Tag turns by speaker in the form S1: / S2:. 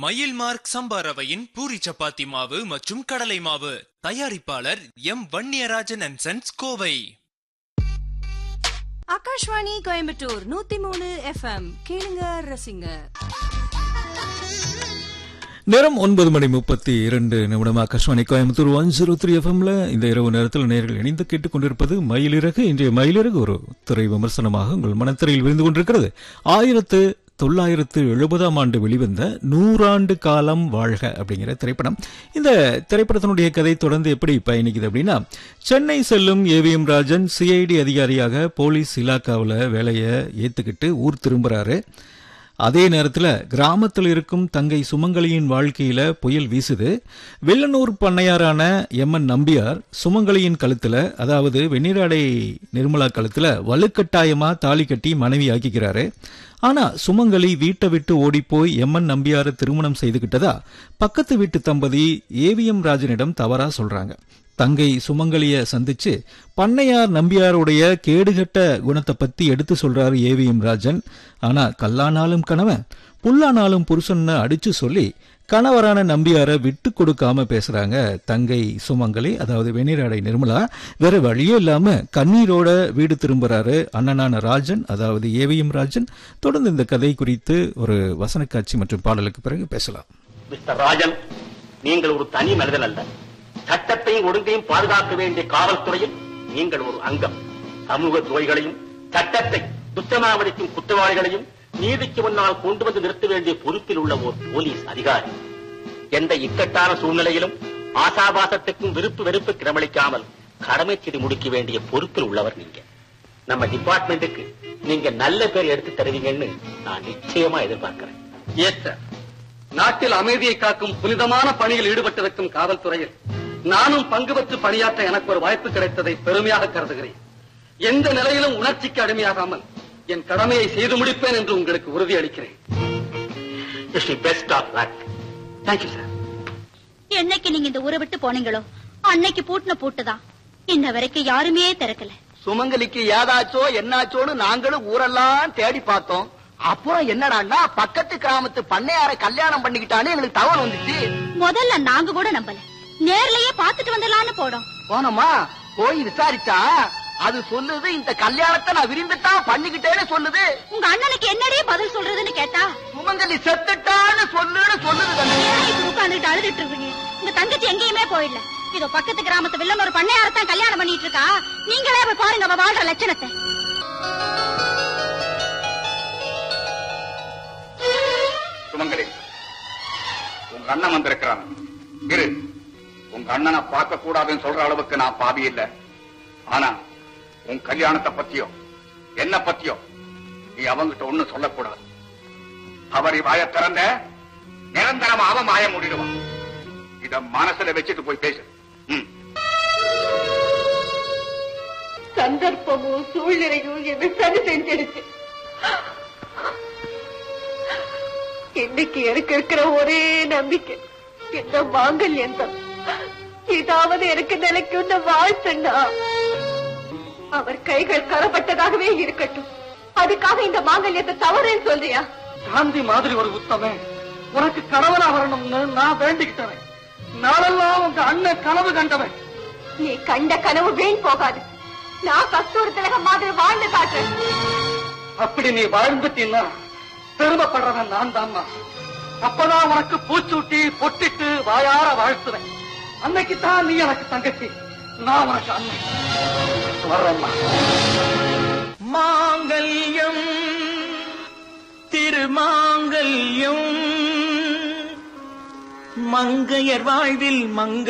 S1: மயில் மார்க் சம்பா ரவையின் பூரி சப்பாத்தி மாவு மற்றும் கடலை மாவு தயாரிப்பாளர் M Vanniyarajan and sons Kovai
S2: Akashvani Coimbatore நூத்தி மூணு எஃப்எம் கேளுங்க ரசிங்க
S3: நேரம் ஒன்பது மணி முப்பத்தி இரண்டு நிமிடம் Akashvani Coimbatore one zero three எஃப்எம்ல இந்த இரவு நேரத்தில் நேர்கள் இணைந்து கேட்டுக்கொண்டிருப்பது மயிலிறகு இன்றைய மயிலிறகு ஒரு திரை விமர்சனமாக உங்கள் மனத்திரையில் விழுந்து கொண்டிருக்கிறது ஆயிரத்து தொள்ளாயிரத்து எழுபதாம் ஆண்டு வெளிவந்த நூறாண்டு காலம் வாழ்க அப்படிங்கிற திரைப்படம் இந்த திரைப்படத்தினுடைய கதை தொடர்ந்து எப்படி பயணிக்குது அப்படின்னா சென்னை செல்லும் ஏவிஎம் ராஜன் சிஐடி அதிகாரியாக போலீஸ் இலாக்காவில் வேலையை ஏத்துக்கிட்டு ஊர் திரும்புறாரு அதே நேரத்தில் கிராமத்தில் இருக்கும் தங்கை சுமங்கலியின் வாழ்க்கையில புயல் வீசுது வெள்ளனூர் பண்ணையாரான எம்என் நம்பியார் சுமங்கலியின் கழுத்துல அதாவது வெண்ணிராடை நிர்மலா கழுத்துல வலுக்கட்டாயமா தாலி கட்டி மனைவி ஆக்கிக்கிறாரு ஆனா சுமங்கலி வீட்டை விட்டு ஓடிப்போய் எம்என் நம்பியாரை திருமணம் செய்துகிட்டதா பக்கத்து வீட்டு தம்பதி ஏவிஎம் ராஜனிடம் தவறா சொல்றாங்க தங்கை சுமங்கலிய சந்திச்சு பண்ணையார் நம்பியாருடைய கேடுகட்ட குணத்தை பத்தி எடுத்து சொல்றாரு ஏவிஎம் ராஜன் ஆனா கல்லானாலும் கணவன் புல்லானாலும் புருஷன்னு அடிச்சு சொல்லி கணவரான நம்பியார விட்டு கொடுக்காம பேசுறாங்க தங்கை சுமங்கலி அதாவது வெந்நீராடை நிர்மலா வேற வழியே இல்லாம கண்ணீரோட வீடு திரும்புறாரு அண்ணனான ராஜன் அதாவது ஏவிஎம் ராஜன் தொடர்ந்து இந்த கதை குறித்து ஒரு வசன காட்சி மற்றும் பாடலுக்கு பிறகு பேசலாம்
S4: மிஸ்டர் ராஜன் நீங்கள் ஒரு தனி மனிதன் அல்ல சட்டத்தையும் ஒழுங்கையும் பாதுகாக்க வேண்டிய காவல்துறையில் நீங்கள் ஒரு அங்கம் சமூக துறைகளையும் சட்டத்தை குற்றமாவடிக்கும் குற்றவாளிகளையும் நீதிக்கு முன்னால் கொண்டு வந்து நிறுத்த வேண்டிய பொறுப்பில் உள்ள ஒரு போலீஸ் அதிகாரி எந்த இக்கட்டான சூழ்நிலையிலும் ஆசாபாசத்துக்கும் விருப்பு வெறுப்பு கிரமளிக்காமல் கடமை செய்து முடிக்க வேண்டிய பொறுப்பில் உள்ளவர் நீங்க நம்ம டிபார்ட்மெண்ட்டுக்கு நீங்க நல்ல பேர் எடுத்து தருவீங்கன்னு நான் நிச்சயமா எதிர்பார்க்கிறேன்
S5: எஸ் சார் நாட்டில் அமைதியை காக்கும் புனிதமான பணியில் ஈடுபட்டிருக்கும் காவல்துறையில் நானும் பங்கு பெற்று பணியாற்ற எனக்கு ஒரு வாய்ப்பு கிடைத்ததை பெருமையாக கருதுகிறேன் எந்த நிலையிலும் உணர்ச்சிக்கு அடிமையாகாமல் என் கடமையை செய்து முடிப்பேன் என்று உங்களுக்கு உறுதியளிக்கிறேன்
S4: best of luck
S5: thank you sir
S6: என்னைக்கு நீங்க இந்த ஊரை விட்டு போனீங்களோ அன்னைக்கு பூட்டின பூட்டுதான் இன்ன வரைக்கும் யாருமே திறக்கல
S7: சுமங்கலிக்கு ஏதாச்சோ என்னாச்சோன்னு நாங்களும் ஊரெல்லாம் தேடி பார்த்தோம் அப்புறம் என்னடான்னா பக்கத்து கிராமத்து பண்ணையார கல்யாணம் பண்ணிக்கிட்டான்னு எங்களுக்கு தகவல் வந்துச்சு
S6: முதல்ல நாங்க கூட நம்பல நேர்லயே பாத்துட்டு வந்துடலாம்னு போனோம்
S7: போனோமா போய் விசாரிச்சா அது சொல்லுது இந்த கல்யாணத்தை நான் விரும்பித்தான் பண்ணிக்கிட்டேன்னு சொல்லுது
S6: உங்க அண்ணனுக்கு என்னடி பதில் சொல்றதுன்னு கேட்டா
S7: சுமங்கலி செத்துட்டான்னு சொல்லுன்னு சொல்லுது கண்ணு.
S6: ஏன் இப்படி உட்கார்ந்துட்டு அழுதுட்டு இருக்கீங்க உங்க தங்கச்சி எங்கேயுமே போயிடல இதோ பக்கத்து கிராமத்து வில்லன் ஒரு பண்ணையாரத்தான் கல்யாணம் பண்ணிட்டு இருக்கா நீங்களே போய் பாருங்க அவ வாழ்ற லட்சணத்தை
S8: சுமங்கலி உங்க அண்ணன் வந்திருக்கிறான் இரு உங்க அண்ணனை பார்க்க கூடாதுன்னு சொல்ற அளவுக்கு நான் பாவி இல்ல ஆனா உன் கல்யாணத்தை பத்தியோ என்ன பத்தியோ நீ அவங்கிட்ட ஒண்ணும் சொல்லக்கூடாது அவர் வாய திறந்த நிரந்தரமா அவன் மாய முடிடுவான் இத மனசுல வச்சுட்டு போய் பேசு ம்
S9: சந்தர்ப்பமும் சூழ்நிலையும் என்ன சரி செஞ்சிடுச்சு இன்னைக்கு எனக்கு இருக்கிற ஒரே நம்பிக்கை இந்த மாங்கல்யம் தான் இதாவது எனக்கு நிலைக்குள்ள வாழ்த்துண்டா அவர் கைகள் கரப்பட்டதாகவே இருக்கட்டும் அதுக்காக இந்த மாங்கல்யத்தை தவறேன்னு சொல்றியா
S5: காந்தி மாதிரி ஒரு உத்தமன் உனக்கு கணவனா வரணும்னு நான் வேண்டிக்கிட்டவன் நாளெல்லாம் உங்க அண்ணன் கனவு கண்டவன்
S9: நீ கண்ட கனவு வீண் போகாது நான் கஸ்தூரி திலகம் மாதிரி வாழ்ந்து காட்டுறேன்
S5: அப்படி நீ வாழ்ந்துட்டீன்னா பெருமைப்படுறவன் நான் தான்மா அப்பதான் உனக்கு பூச்சூட்டி பொட்டிட்டு வாயார வாழ்த்துவேன் அன்னைக்கு தான் நீ எனக்கு தங்கச்சி நான் உனக்கு அண்ணன் வர்றேம்மா
S10: மாங்கல்யம் திருமாங்கல்யம் மங்கையர் வாழ்வில் மங்க